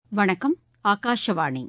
வணக்கம் ஆகாஷவாணி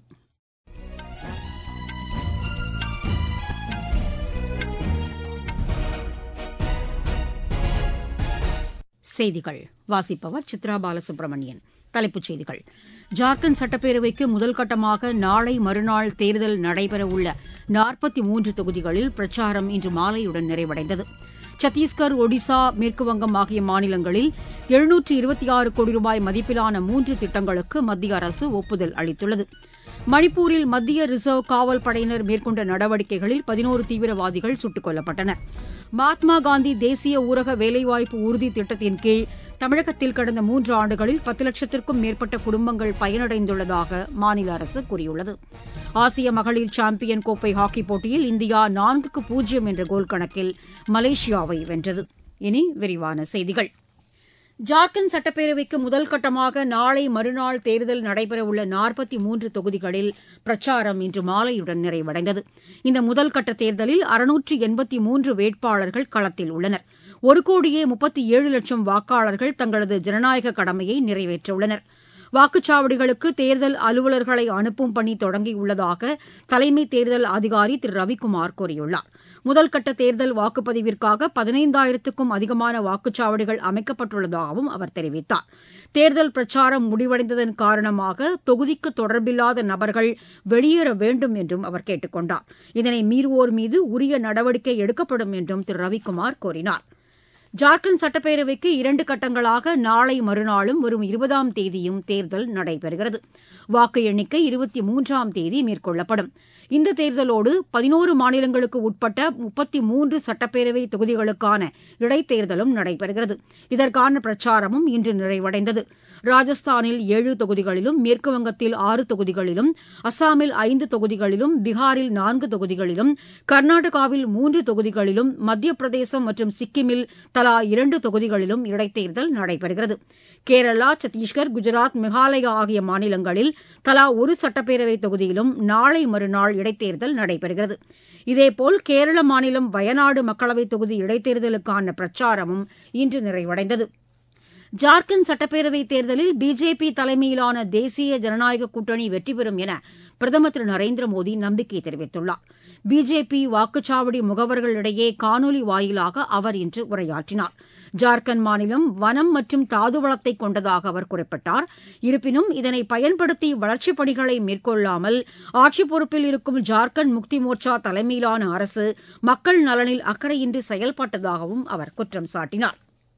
செய்திகள் வாசிப்பவர் சித்ரா பாலசுப்ரமணியன் தலைப்புச் செய்திகள் ஜார்க்கண்ட் சட்டப்பேரவைக்கு முதல் கட்டமாக நாளை மறுநாள் தேர்தல் நடைபெறவுள்ள நாற்பத்தி மூன்று தொகுதிகளில் பிரச்சாரம் இன்று மாலையுடன் நிறைவடைந்தது சத்தீஸ்கர் ஒடிசா மேற்குவங்கம் ஆகிய மாநிலங்களில் எழுநூற்று இருபத்தி ஆறு கோடி ரூபாய் மதிப்பிலான மூன்று திட்டங்களுக்கு மத்திய அரசு ஒப்புதல் அளித்துள்ளது மணிப்பூரில் மத்திய ரிசர்வ் காவல் படையினர் மேற்கொண்ட நடவடிக்கைகளில் பதினோரு தீவிரவாதிகள் சுட்டுக் கொல்லப்பட்டனர் மகாத்மா காந்தி தேசிய ஊரக வேலைவாய்ப்பு உறுதி திட்டத்தின் கீழ் தமிழகத்தில் கடந்த மூன்று ஆண்டுகளில் பத்து லட்சத்திற்கும் மேற்பட்ட குடும்பங்கள் பயனடைந்துள்ளதாக மாநில அரசு கூறியுள்ளது ஆசிய மகளிர் சாம்பியன் கோப்பை ஹாக்கிப் போட்டியில் இந்தியா நான்குக்கு பூஜ்ஜியம் என்ற கோல் கணக்கில் மலேசியாவை வென்றது இனி விரிவான செய்திகள் ஜார்க்கண்ட் சட்டப்பேரவைக்கு முதல் கட்டமாக நாளை மறுநாள் தேர்தல் நடைபெறவுள்ள நாற்பத்தி மூன்று தொகுதிகளில் பிரச்சாரம் இன்று மாலையுடன் நிறைவடைந்தது இந்த முதல் கட்ட தேர்தலில் அறுநூற்று எண்பத்தி மூன்று வேட்பாளர்கள் களத்தில் உள்ளனர் ஒரு கோடியே முப்பத்தி ஏழு லட்சம் வாக்காளர்கள் தங்களது ஜனநாயக கடமையை நிறைவேற்றவுள்ளனர் வாக்குச்சாவடிகளுக்கு தேர்தல் அலுவலர்களை அனுப்பும் பணி தொடங்கியுள்ளதாக தலைமை தேர்தல் அதிகாரி திரு ரவிக்குமார் கூறியுள்ளார் முதல் கட்ட தேர்தல் வாக்குப்பதிவிற்காக பதினைந்தாயிரத்துக்கும் அதிகமான வாக்குச்சாவடிகள் அமைக்கப்பட்டுள்ளதாகவும் அவர் தெரிவித்தார் தேர்தல் பிரச்சாரம் முடிவடைந்ததன் காரணமாக தொகுதிக்கு தொடர்பில்லாத நபர்கள் வெளியேற வேண்டும் என்றும் அவர் கேட்டுக் கொண்டார் இதனை மீறுவோர் மீது உரிய நடவடிக்கை எடுக்கப்படும் என்றும் திரு ரவிக்குமார் கூறினார் ஜார்க்கண்ட் சட்டப்பேரவைக்கு இரண்டு கட்டங்களாக நாளை மறுநாளும் வரும் இருபதாம் தேதியும் தேர்தல் நடைபெறுகிறது வாக்கு எண்ணிக்கை இருபத்தி மூன்றாம் தேதி மேற்கொள்ளப்படும் இந்த தேர்தலோடு பதினோரு மாநிலங்களுக்கு உட்பட்ட முப்பத்தி மூன்று சட்டப்பேரவை தொகுதிகளுக்கான இடைத்தேர்தலும் நடைபெறுகிறது இதற்கான பிரச்சாரமும் இன்று நிறைவடைந்தது ராஜஸ்தானில் ஏழு தொகுதிகளிலும் மேற்குவங்கத்தில் ஆறு தொகுதிகளிலும் அஸ்ஸாமில் ஐந்து தொகுதிகளிலும் பீகாரில் நான்கு தொகுதிகளிலும் கர்நாடகாவில் மூன்று தொகுதிகளிலும் மத்திய பிரதேசம் மற்றும் சிக்கிமில் தலா இரண்டு தொகுதிகளிலும் இடைத்தேர்தல் நடைபெறுகிறது கேரளா சத்தீஸ்கர் குஜராத் மேகாலயா ஆகிய மாநிலங்களில் தலா ஒரு சட்டப்பேரவை தொகுதியிலும் நாளை மறுநாள் இடைத்தேர்தல் நடைபெறுகிறது இதேபோல் கேரள மாநிலம் வயநாடு மக்களவைத் தொகுதி இடைத்தேர்தலுக்கான பிரச்சாரமும் இன்று நிறைவடைந்தது ஜார்க்கண்ட் சட்டப்பேரவைத் தேர்தலில் பிஜேபி தலைமையிலான தேசிய ஜனநாயக கூட்டணி வெற்றி பெறும் என பிரதமர் திரு நரேந்திர மோடி நம்பிக்கை தெரிவித்துள்ளார் பிஜேபி வாக்குச்சாவடி முகவர்களிடையே காணொலி வாயிலாக அவர் இன்று உரையாற்றினார் ஜார்க்கண்ட் மாநிலம் வனம் மற்றும் தாதுவளத்தை கொண்டதாக அவர் குறிப்பிட்டார் இருப்பினும் இதனை பயன்படுத்தி வளர்ச்சிப் பணிகளை மேற்கொள்ளாமல் ஆட்சிப் பொறுப்பில் இருக்கும் ஜார்க்கண்ட் முக்தி மோர்ச்சா தலைமையிலான அரசு மக்கள் நலனில் அக்கறையின்றி செயல்பட்டதாகவும் அவர் குற்றம் சாட்டினார்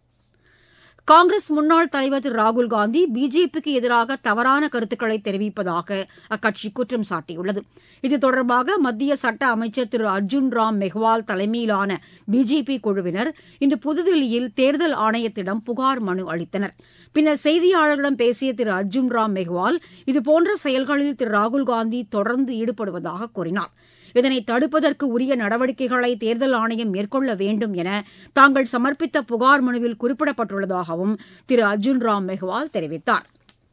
காங்கிரஸ் முன்னாள் தலைவர் திரு ராகுல்காந்தி பிஜேபிக்கு எதிராக தவறான கருத்துக்களை தெரிவிப்பதாக அக்கட்சி குற்றம் சாட்டியுள்ளது இது தொடர்பாக மத்திய சட்ட அமைச்சர் திரு அர்ஜுன் ராம் மெஹ்வால் தலைமையிலான பிஜேபி குழுவினர் இன்று புதுதில்லியில் தேர்தல் ஆணையத்திடம் புகார் மனு அளித்தனர் பின்னர் செய்தியாளர்களிடம் பேசிய திரு அர்ஜுன் ராம் மெஹ்வால் இதுபோன்ற செயல்களில் திரு ராகுல்காந்தி தொடர்ந்து ஈடுபடுவதாக கூறினார் இதனை தடுப்பதற்கு உரிய நடவடிக்கைகளை தேர்தல் ஆணையம் மேற்கொள்ள வேண்டும் என தாங்கள் சமர்ப்பித்த புகார் மனுவில் குறிப்பிடப்பட்டுள்ளதாகவும் திரு அர்ஜுன் ராம் மெஹ்வால் தெரிவித்தார்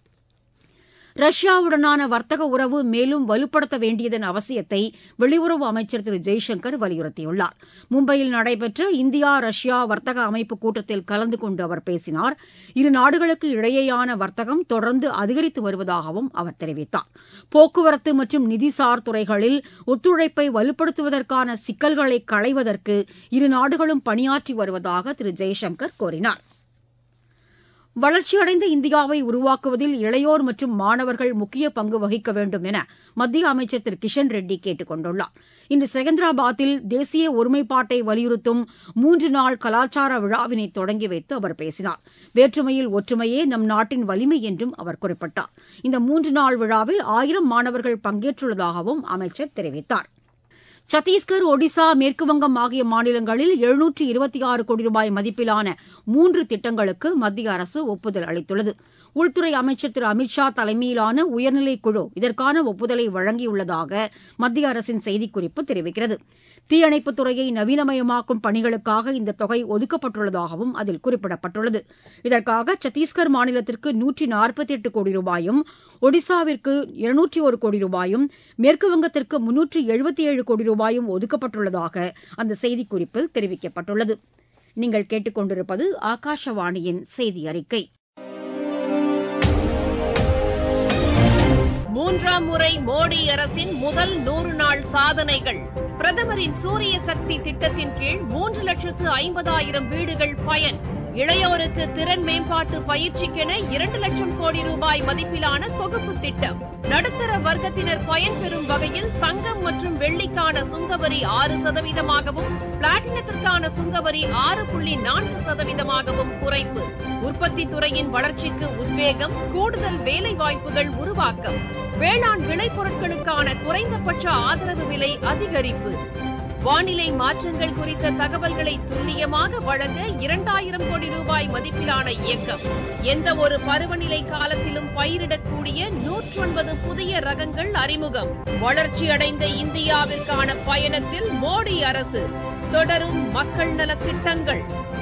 ரஷ்யாவுடனான வர்த்தக உறவு மேலும் வலுப்படுத்த வேண்டியதன் அவசியத்தை வெளியுறவு அமைச்சர் திரு ஜெய்சங்கர் வலியுறுத்தியுள்ளார் மும்பையில் நடைபெற்ற இந்தியா ரஷ்யா வர்த்தக அமைப்பு கூட்டத்தில் கலந்து கொண்டு அவர் பேசினார் இரு நாடுகளுக்கு இடையேயான வர்த்தகம் தொடர்ந்து அதிகரித்து வருவதாகவும் அவர் தெரிவித்தார் போக்குவரத்து மற்றும் நிதிசார் துறைகளில் ஒத்துழைப்பை வலுப்படுத்துவதற்கான சிக்கல்களை களைவதற்கு இரு நாடுகளும் பணியாற்றி வருவதாக திரு ஜெய்சங்கர் கூறினார் வளர்ச்சியடைந்த இந்தியாவை உருவாக்குவதில் இளையோர் மற்றும் மாணவர்கள் முக்கிய பங்கு வகிக்க வேண்டும் என மத்திய அமைச்சர் திரு கிஷன் ரெட்டி கேட்டுக் கொண்டுள்ளார் இன்று செகந்திராபாத்தில் தேசிய ஒருமைப்பாட்டை வலியுறுத்தும் மூன்று நாள் கலாச்சார விழாவினை தொடங்கி வைத்து அவர் பேசினார் வேற்றுமையில் ஒற்றுமையே நம் நாட்டின் வலிமை என்றும் அவர் குறிப்பிட்டார் இந்த மூன்று நாள் விழாவில் ஆயிரம் மாணவர்கள் பங்கேற்றுள்ளதாகவும் அமைச்சர் தெரிவித்தார் சத்தீஸ்கர் ஒடிசா மேற்குவங்கம் ஆகிய மாநிலங்களில் எழுநூற்று இருபத்தி ஆறு கோடி ரூபாய் மதிப்பிலான மூன்று திட்டங்களுக்கு மத்திய அரசு ஒப்புதல் அளித்துள்ளது உள்துறை அமைச்சர் திரு அமித்ஷா தலைமையிலான உயர்நிலைக் குழு இதற்கான ஒப்புதலை வழங்கியுள்ளதாக மத்திய அரசின் செய்திக்குறிப்பு தெரிவிக்கிறது தீயணைப்புத் துறையை நவீனமயமாக்கும் பணிகளுக்காக இந்த தொகை ஒதுக்கப்பட்டுள்ளதாகவும் அதில் குறிப்பிடப்பட்டுள்ளது இதற்காக சத்தீஸ்கர் மாநிலத்திற்கு நூற்றி நாற்பத்தி எட்டு கோடி ரூபாயும் ஒடிசாவிற்கு இருநூற்றி ஒரு கோடி ரூபாயும் மேற்குவங்கத்திற்கு முன்னூற்றி எழுபத்தி ஏழு கோடி ரூபாயும் ஒதுக்கப்பட்டுள்ளதாக அந்த செய்திக்குறிப்பில் தெரிவிக்கப்பட்டுள்ளது நீங்கள் கேட்டுக்கொண்டிருப்பது ஆகாஷவாணியின் செய்தி அறிக்கை மூன்றாம் முறை மோடி அரசின் முதல் நூறு நாள் சாதனைகள் பிரதமரின் சூரிய சக்தி திட்டத்தின் கீழ் மூன்று லட்சத்து ஐம்பதாயிரம் வீடுகள் பயன் இளையோருக்கு திறன் மேம்பாட்டு பயிற்சிக்கென இரண்டு லட்சம் கோடி ரூபாய் மதிப்பிலான தொகுப்பு திட்டம் நடுத்தர வர்க்கத்தினர் பயன்பெறும் வகையில் தங்கம் மற்றும் வெள்ளிக்கான சுங்கவரி ஆறு சதவீதமாகவும் பிளாட்டினத்திற்கான சுங்கவரி ஆறு புள்ளி நான்கு சதவீதமாகவும் குறைப்பு உற்பத்தி துறையின் வளர்ச்சிக்கு உத்வேகம் கூடுதல் வேலை வாய்ப்புகள் உருவாக்கம் வேளாண் விளைபொருட்களுக்கான குறைந்தபட்ச ஆதரவு விலை அதிகரிப்பு வானிலை மாற்றங்கள் குறித்த தகவல்களை துல்லியமாக வழங்க இரண்டாயிரம் கோடி ரூபாய் மதிப்பிலான இயக்கம் எந்த ஒரு பருவநிலை காலத்திலும் பயிரிடக்கூடிய நூற்றொன்பது புதிய ரகங்கள் அறிமுகம் வளர்ச்சியடைந்த இந்தியாவிற்கான பயணத்தில் மோடி அரசு தொடரும் மக்கள் நலத் திட்டங்கள்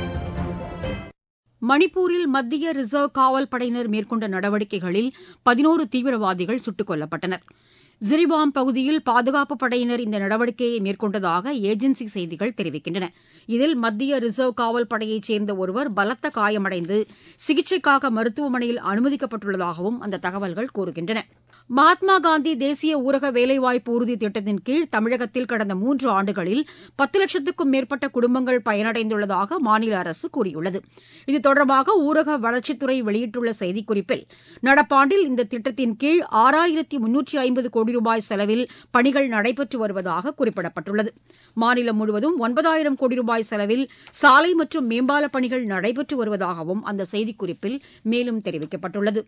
மணிப்பூரில் மத்திய ரிசர்வ் காவல் படையினர் மேற்கொண்ட நடவடிக்கைகளில் பதினோரு தீவிரவாதிகள் சுட்டுக் கொல்லப்பட்டனர் ஜிரிபாம் பகுதியில் பாதுகாப்பு படையினர் இந்த நடவடிக்கையை மேற்கொண்டதாக ஏஜென்சி செய்திகள் தெரிவிக்கின்றன இதில் மத்திய ரிசர்வ் காவல் படையைச் சேர்ந்த ஒருவர் பலத்த காயமடைந்து சிகிச்சைக்காக மருத்துவமனையில் அனுமதிக்கப்பட்டுள்ளதாகவும் அந்த தகவல்கள் கூறுகின்றன மகாத்மா காந்தி தேசிய ஊரக வேலைவாய்ப்பு உறுதி திட்டத்தின் கீழ் தமிழகத்தில் கடந்த மூன்று ஆண்டுகளில் பத்து லட்சத்துக்கும் மேற்பட்ட குடும்பங்கள் பயனடைந்துள்ளதாக மாநில அரசு கூறியுள்ளது இது தொடர்பாக ஊரக வளர்ச்சித்துறை வெளியிட்டுள்ள செய்திக்குறிப்பில் நடப்பாண்டில் இந்த திட்டத்தின் கீழ் ஆறாயிரத்தி முன்னூற்றி ஐம்பது கோடி ரூபாய் செலவில் பணிகள் நடைபெற்று வருவதாக குறிப்பிடப்பட்டுள்ளது மாநிலம் முழுவதும் ஒன்பதாயிரம் கோடி ரூபாய் செலவில் சாலை மற்றும் மேம்பால பணிகள் நடைபெற்று வருவதாகவும் அந்த செய்திக்குறிப்பில் மேலும் தெரிவிக்கப்பட்டுள்ளது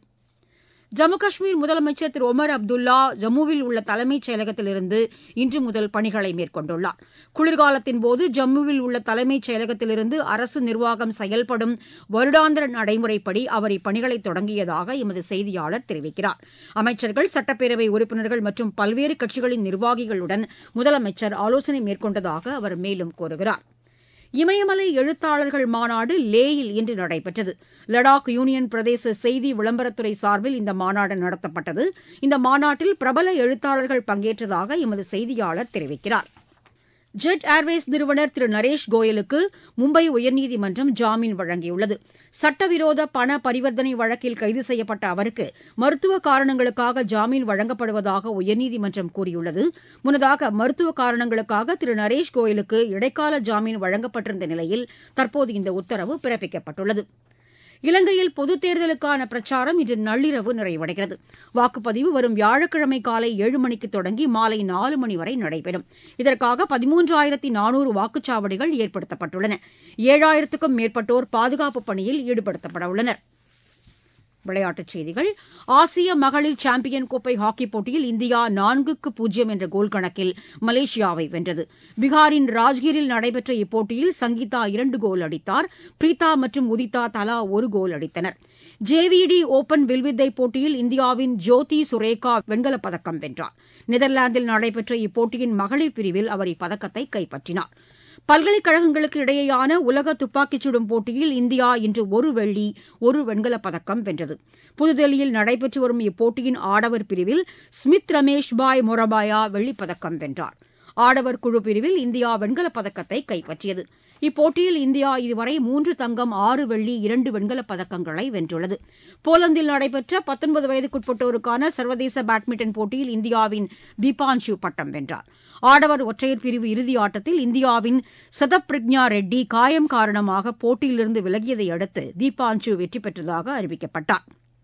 ஜம்மு காஷ்மீர் முதலமைச்சர் திரு ஒமர் அப்துல்லா ஜம்முவில் உள்ள தலைமைச் செயலகத்திலிருந்து இன்று முதல் பணிகளை மேற்கொண்டுள்ளார் குளிர்காலத்தின் போது ஜம்முவில் உள்ள தலைமைச் செயலகத்திலிருந்து அரசு நிர்வாகம் செயல்படும் வருடாந்திர நடைமுறைப்படி அவர் இப்பணிகளை தொடங்கியதாக எமது செய்தியாளர் தெரிவிக்கிறார் அமைச்சர்கள் சட்டப்பேரவை உறுப்பினர்கள் மற்றும் பல்வேறு கட்சிகளின் நிர்வாகிகளுடன் முதலமைச்சர் ஆலோசனை மேற்கொண்டதாக அவர் மேலும் கூறுகிறார் இமயமலை எழுத்தாளர்கள் மாநாடு லேயில் இன்று நடைபெற்றது லடாக் யூனியன் பிரதேச செய்தி விளம்பரத்துறை சார்பில் இந்த மாநாடு நடத்தப்பட்டது இந்த மாநாட்டில் பிரபல எழுத்தாளர்கள் பங்கேற்றதாக எமது செய்தியாளர் தெரிவிக்கிறார் ஜெட் ஏர்வேஸ் நிறுவனர் திரு நரேஷ் கோயலுக்கு மும்பை உயர்நீதிமன்றம் ஜாமீன் வழங்கியுள்ளது சட்டவிரோத பண பரிவர்த்தனை வழக்கில் கைது செய்யப்பட்ட அவருக்கு மருத்துவ காரணங்களுக்காக ஜாமீன் வழங்கப்படுவதாக உயர்நீதிமன்றம் கூறியுள்ளது முன்னதாக மருத்துவ காரணங்களுக்காக திரு நரேஷ் கோயலுக்கு இடைக்கால ஜாமீன் வழங்கப்பட்டிருந்த நிலையில் தற்போது இந்த உத்தரவு பிறப்பிக்கப்பட்டுள்ளது இலங்கையில் பொதுத் தேர்தலுக்கான பிரச்சாரம் இன்று நள்ளிரவு நிறைவடைகிறது வாக்குப்பதிவு வரும் வியாழக்கிழமை காலை ஏழு மணிக்கு தொடங்கி மாலை நாலு மணி வரை நடைபெறும் இதற்காக பதிமூன்றாயிரத்தி நானூறு வாக்குச்சாவடிகள் ஏற்படுத்தப்பட்டுள்ளன ஏழாயிரத்துக்கும் மேற்பட்டோர் பாதுகாப்பு பணியில் ஈடுபடுத்தப்பட உள்ளனர் விளையாட்டுச் செய்திகள் ஆசிய மகளிர் சாம்பியன் கோப்பை ஹாக்கிப் போட்டியில் இந்தியா நான்குக்கு பூஜ்ஜியம் என்ற கோல் கணக்கில் மலேசியாவை வென்றது பீகாரின் ராஜ்கிரில் நடைபெற்ற இப்போட்டியில் சங்கீதா இரண்டு கோல் அடித்தார் பிரீதா மற்றும் உதிதா தலா ஒரு கோல் அடித்தனர் ஜேவிடி ஓபன் வில்வித்தை போட்டியில் இந்தியாவின் ஜோதி சுரேகா வெண்கலப் பதக்கம் வென்றார் நெதர்லாந்தில் நடைபெற்ற இப்போட்டியின் மகளிர் பிரிவில் அவர் இப்பதக்கத்தை கைப்பற்றினார் பல்கலைக்கழகங்களுக்கு இடையேயான உலக துப்பாக்கிச் சுடும் போட்டியில் இந்தியா இன்று ஒரு வெள்ளி ஒரு வெண்கலப் பதக்கம் வென்றது புதுதில்லியில் நடைபெற்று வரும் இப்போட்டியின் ஆடவர் பிரிவில் ஸ்மித் ரமேஷ் பாய் மொரபாயா வெள்ளிப் பதக்கம் வென்றார் ஆடவர் குழு பிரிவில் இந்தியா வெண்கலப் பதக்கத்தை கைப்பற்றியது இப்போட்டியில் இந்தியா இதுவரை மூன்று தங்கம் ஆறு வெள்ளி இரண்டு வெண்கலப் பதக்கங்களை வென்றுள்ளது போலந்தில் நடைபெற்ற பத்தொன்பது வயதுக்குட்பட்டோருக்கான சர்வதேச பேட்மிண்டன் போட்டியில் இந்தியாவின் தீபான்ஷு பட்டம் வென்றார் ஆடவர் ஒற்றையர் பிரிவு இறுதி ஆட்டத்தில் இந்தியாவின் சதப்பிரக்ஞா ரெட்டி காயம் காரணமாக போட்டியிலிருந்து விலகியதை அடுத்து தீபான்ஷு வெற்றி பெற்றதாக அறிவிக்கப்பட்டார்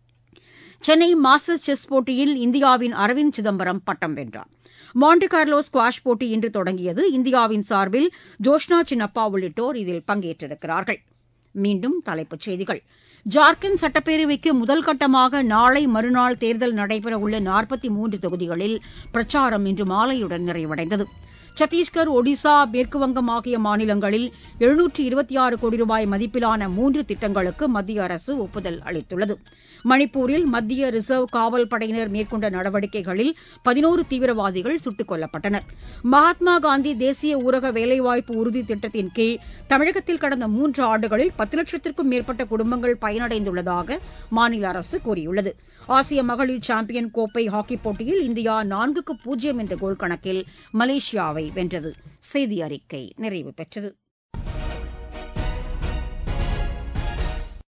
சென்னை மாஸ்டர்ஸ் செஸ் போட்டியில் இந்தியாவின் அரவிந்த் சிதம்பரம் பட்டம் வென்றார் மாண்டி கார்லோ ஸ்குவாஷ் போட்டி இன்று தொடங்கியது இந்தியாவின் சார்பில் ஜோஷ்னா சின்னப்பா உள்ளிட்டோர் இதில் பங்கேற்றிருக்கிறார்கள் மீண்டும் தலைப்புச் செய்திகள் ஜார்க்கண்ட் சட்டப்பேரவைக்கு முதல் கட்டமாக நாளை மறுநாள் தேர்தல் நடைபெறவுள்ள நாற்பத்தி மூன்று தொகுதிகளில் பிரச்சாரம் இன்று மாலையுடன் நிறைவடைந்தது சத்தீஸ்கர் ஒடிசா மேற்குவங்கம் ஆகிய மாநிலங்களில் எழுநூற்று இருபத்தி ஆறு கோடி ரூபாய் மதிப்பிலான மூன்று திட்டங்களுக்கு மத்திய அரசு ஒப்புதல் அளித்துள்ளது மணிப்பூரில் மத்திய ரிசர்வ் காவல் படையினர் மேற்கொண்ட நடவடிக்கைகளில் பதினோரு தீவிரவாதிகள் சுட்டுக் கொல்லப்பட்டனர் மகாத்மா காந்தி தேசிய ஊரக வேலைவாய்ப்பு உறுதி திட்டத்தின் கீழ் தமிழகத்தில் கடந்த மூன்று ஆண்டுகளில் பத்து லட்சத்திற்கும் மேற்பட்ட குடும்பங்கள் பயனடைந்துள்ளதாக மாநில அரசு கூறியுள்ளது ஆசிய மகளிர் சாம்பியன் கோப்பை ஹாக்கிப் போட்டியில் இந்தியா நான்குக்கு பூஜ்ஜியம் என்ற கோல் கணக்கில் மலேசியாவை வென்றது செய்தி அறிக்கை நிறைவு பெற்றது